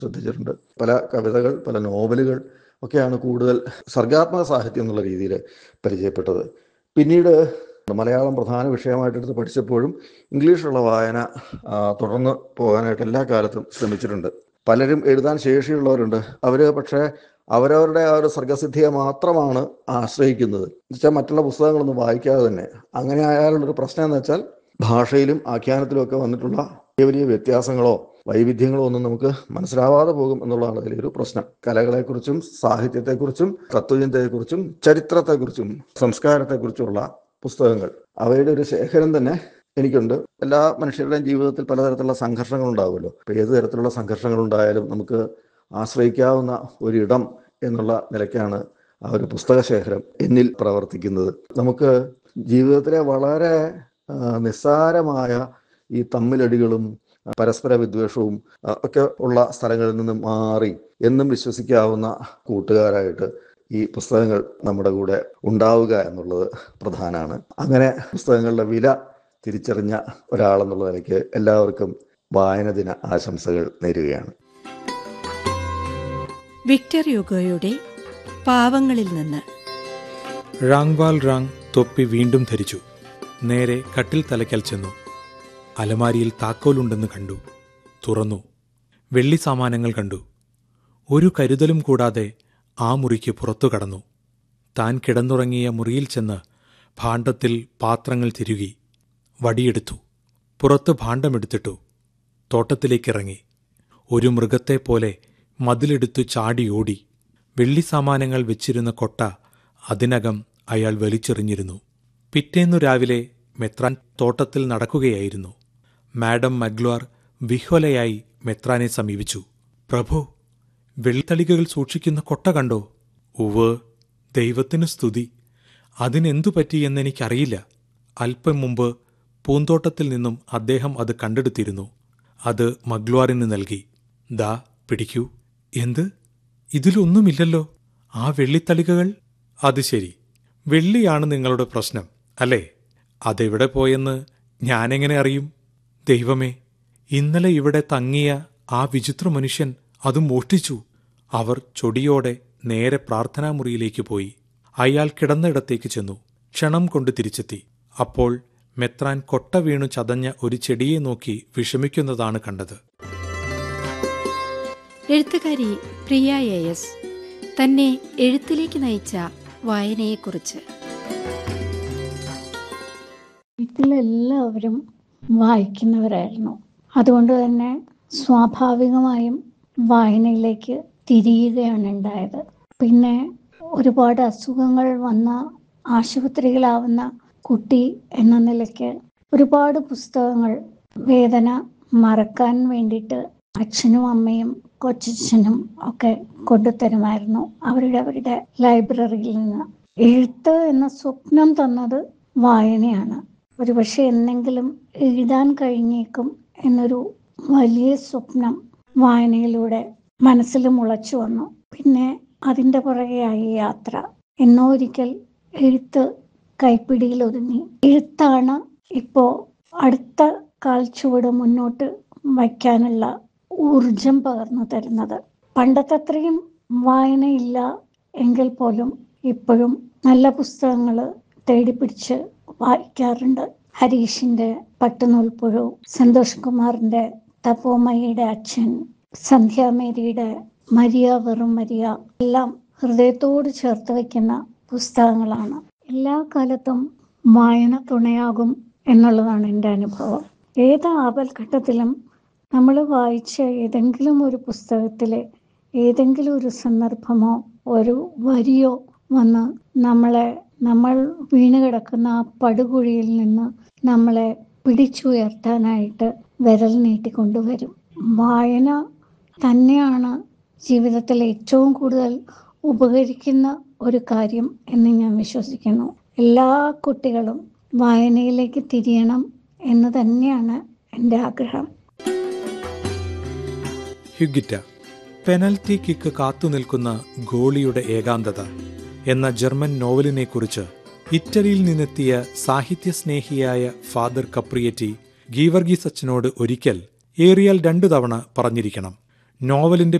ശ്രദ്ധിച്ചിട്ടുണ്ട് പല കവിതകൾ പല നോവലുകൾ ഒക്കെയാണ് കൂടുതൽ സർഗാത്മക സാഹിത്യം എന്നുള്ള രീതിയിൽ പരിചയപ്പെട്ടത് പിന്നീട് മലയാളം പ്രധാന വിഷയമായിട്ടെടുത്ത് പഠിച്ചപ്പോഴും ഇംഗ്ലീഷിലുള്ള വായന ആ, തുടർന്ന് പോകാനായിട്ട് എല്ലാ കാലത്തും ശ്രമിച്ചിട്ടുണ്ട് പലരും എഴുതാൻ ശേഷിയുള്ളവരുണ്ട് അവർ പക്ഷേ അവരവരുടെ ആ ഒരു സർഗസിദ്ധിയെ മാത്രമാണ് ആശ്രയിക്കുന്നത് എന്നുവെച്ചാൽ മറ്റുള്ള പുസ്തകങ്ങളൊന്നും വായിക്കാതെ തന്നെ അങ്ങനെ ആയാലുള്ളൊരു പ്രശ്നം എന്ന് വെച്ചാൽ ഭാഷയിലും ആഖ്യാനത്തിലും ഒക്കെ വന്നിട്ടുള്ള വലിയ വലിയ വ്യത്യാസങ്ങളോ വൈവിധ്യങ്ങളോ ഒന്നും നമുക്ക് മനസ്സിലാവാതെ പോകും എന്നുള്ളതാണ് അതിലൊരു പ്രശ്നം കലകളെക്കുറിച്ചും സാഹിത്യത്തെക്കുറിച്ചും തത്വചിന്തയെക്കുറിച്ചും ചരിത്രത്തെക്കുറിച്ചും സംസ്കാരത്തെക്കുറിച്ചുള്ള പുസ്തകങ്ങൾ അവയുടെ ഒരു ശേഖരം തന്നെ എനിക്കുണ്ട് എല്ലാ മനുഷ്യരുടെയും ജീവിതത്തിൽ പലതരത്തിലുള്ള സംഘർഷങ്ങൾ ഉണ്ടാവുമല്ലോ അപ്പോൾ ഏത് തരത്തിലുള്ള സംഘർഷങ്ങൾ ഉണ്ടായാലും നമുക്ക് ആശ്രയിക്കാവുന്ന ഒരിടം എന്നുള്ള നിലയ്ക്കാണ് ആ ഒരു പുസ്തക ശേഖരം എന്നിൽ പ്രവർത്തിക്കുന്നത് നമുക്ക് ജീവിതത്തിലെ വളരെ ആ, നിസ്സാരമായ ഈ തമ്മിലടികളും ആ, പരസ്പര വിദ്വേഷവും ആ, ഒക്കെ ഉള്ള സ്ഥലങ്ങളിൽ നിന്ന് മാറി എന്നും വിശ്വസിക്കാവുന്ന കൂട്ടുകാരായിട്ട് ഈ പുസ്തകങ്ങൾ നമ്മുടെ കൂടെ ഉണ്ടാവുക എന്നുള്ളത് പ്രധാനമാണ് അങ്ങനെ പുസ്തകങ്ങളുടെ വില തിരിച്ചറിഞ്ഞ ഒരാളെന്നുള്ള നിലയ്ക്ക് എല്ലാവർക്കും വായന ദിന ആശംസകൾ നേരുകയാണ് വിക്ടർ യുഗോയുടെ പാവങ്ങളിൽ നിന്ന് റാങ്വാൽ റാങ് തൊപ്പി വീണ്ടും ധരിച്ചു നേരെ കട്ടിൽ തലയ്ക്കൽ ചെന്നു അലമാരിയിൽ താക്കോലുണ്ടെന്ന് കണ്ടു തുറന്നു വെള്ളി സാമാനങ്ങൾ കണ്ടു ഒരു കരുതലും കൂടാതെ ആ മുറിക്ക് പുറത്തു കടന്നു താൻ കിടന്നുറങ്ങിയ മുറിയിൽ ചെന്ന് ഭാണ്ഡത്തിൽ പാത്രങ്ങൾ തിരുകി വടിയെടുത്തു പുറത്ത് ഭാണ്ഡമെടുത്തിട്ടു തോട്ടത്തിലേക്കിറങ്ങി ഒരു മൃഗത്തെപ്പോലെ മതിലെടുത്തു ചാടി ഓടി വെള്ളി സാമാനങ്ങൾ വെച്ചിരുന്ന കൊട്ട അതിനകം അയാൾ വലിച്ചെറിഞ്ഞിരുന്നു പിറ്റേന്നു രാവിലെ മെത്രാൻ തോട്ടത്തിൽ നടക്കുകയായിരുന്നു മാഡം മഗ്ലോർ വിഹ്വലയായി മെത്രാനെ സമീപിച്ചു പ്രഭു വെള്ളിത്തളികകൾ സൂക്ഷിക്കുന്ന കൊട്ട കണ്ടോ ഉവ് ദൈവത്തിനു സ്തുതി അതിനെന്തു പറ്റിയെന്നെനിക്കറിയില്ല അല്പം മുമ്പ് പൂന്തോട്ടത്തിൽ നിന്നും അദ്ദേഹം അത് കണ്ടെടുത്തിരുന്നു അത് മഗ്ലോറിന് നൽകി ദാ പിടിക്കൂ എന്ത് ഇതിലൊന്നുമില്ലല്ലോ ആ വെള്ളിത്തളികകൾ അത് ശരി വെള്ളിയാണ് നിങ്ങളുടെ പ്രശ്നം അല്ലേ അതെവിടെ പോയെന്ന് ഞാനെങ്ങനെ അറിയും ദൈവമേ ഇന്നലെ ഇവിടെ തങ്ങിയ ആ വിചിത്ര മനുഷ്യൻ അത് മോഷ്ടിച്ചു അവർ ചൊടിയോടെ നേരെ പ്രാർത്ഥനാമുറിയിലേക്ക് പോയി അയാൾ കിടന്നിടത്തേക്ക് ചെന്നു ക്ഷണം കൊണ്ട് തിരിച്ചെത്തി അപ്പോൾ മെത്രാൻ കൊട്ട വീണു ചതഞ്ഞ ഒരു ചെടിയെ നോക്കി വിഷമിക്കുന്നതാണ് കണ്ടത് എഴുത്തുകാരി പ്രിയ എ എസ് തന്നെ എഴുത്തിലേക്ക് നയിച്ച വായനയെക്കുറിച്ച് വീട്ടിലെല്ലാവരും വായിക്കുന്നവരായിരുന്നു അതുകൊണ്ട് തന്നെ സ്വാഭാവികമായും വായനയിലേക്ക് തിരിയുകയാണ് ഉണ്ടായത് പിന്നെ ഒരുപാട് അസുഖങ്ങൾ വന്ന ആശുപത്രിയിലാവുന്ന കുട്ടി എന്ന നിലയ്ക്ക് ഒരുപാട് പുസ്തകങ്ങൾ വേദന മറക്കാൻ വേണ്ടിയിട്ട് അച്ഛനും അമ്മയും കൊച്ചച്ഛനും ഒക്കെ കൊണ്ടുതരുമായിരുന്നു അവരുടെ അവരുടെ ലൈബ്രറിയിൽ നിന്ന് എഴുത്ത് എന്ന സ്വപ്നം തന്നത് വായനയാണ് ഒരുപക്ഷെ എന്തെങ്കിലും എഴുതാൻ കഴിഞ്ഞേക്കും എന്നൊരു വലിയ സ്വപ്നം വായനയിലൂടെ മനസ്സിൽ മുളച്ചു വന്നു പിന്നെ അതിൻ്റെ പുറകെയായി യാത്ര എന്നോ ഒരിക്കൽ എഴുത്ത് കൈപ്പിടിയിൽ ഒതുങ്ങി എഴുത്താണ് ഇപ്പോൾ അടുത്ത കാൽച്ചുവട് മുന്നോട്ട് വയ്ക്കാനുള്ള ഊർജം പകർന്നു തരുന്നത് പണ്ടത്തെ അത്രയും വായനയില്ല എങ്കിൽ പോലും ഇപ്പോഴും നല്ല പുസ്തകങ്ങൾ തേടിപ്പിടിച്ച് വായിക്കാറുണ്ട് ഹരീഷിന്റെ പട്ടുനൂൽപ്പുഴു സന്തോഷ് കുമാറിന്റെ തപോമയുടെ അച്ഛൻ സന്ധ്യാമേരിയുടെ മരിയ വെറും മരിയ എല്ലാം ഹൃദയത്തോട് ചേർത്ത് വയ്ക്കുന്ന പുസ്തകങ്ങളാണ് എല്ലാ കാലത്തും വായന തുണയാകും എന്നുള്ളതാണ് എൻ്റെ അനുഭവം ഏത് ആപൽഘട്ടത്തിലും നമ്മൾ വായിച്ച ഏതെങ്കിലും ഒരു പുസ്തകത്തിലെ ഏതെങ്കിലും ഒരു സന്ദർഭമോ ഒരു വരിയോ വന്ന് നമ്മളെ നമ്മൾ വീണ് കിടക്കുന്ന ആ പടുകുഴിയിൽ നിന്ന് നമ്മളെ പിടിച്ചുയർത്താനായിട്ട് വിരൽ നീട്ടിക്കൊണ്ടുവരും വായന തന്നെയാണ് ജീവിതത്തിൽ ഏറ്റവും കൂടുതൽ ഉപകരിക്കുന്ന ഒരു കാര്യം എന്ന് ഞാൻ വിശ്വസിക്കുന്നു എല്ലാ കുട്ടികളും വായനയിലേക്ക് തിരിയണം എന്ന് തന്നെയാണ് എൻ്റെ ആഗ്രഹം ഹ്യുഗിറ്റ പെനൽറ്റി കിക്ക് കാത്തുനിൽക്കുന്ന ഗോളിയുടെ ഏകാന്തത എന്ന ജർമ്മൻ നോവലിനെക്കുറിച്ച് ഇറ്റലിയിൽ നിന്നെത്തിയ സാഹിത്യസ്നേഹിയായ ഫാദർ കപ്രിയറ്റി ഗീവർഗീസ് അച്ഛനോട് ഒരിക്കൽ ഏറിയാൽ രണ്ടു തവണ പറഞ്ഞിരിക്കണം നോവലിന്റെ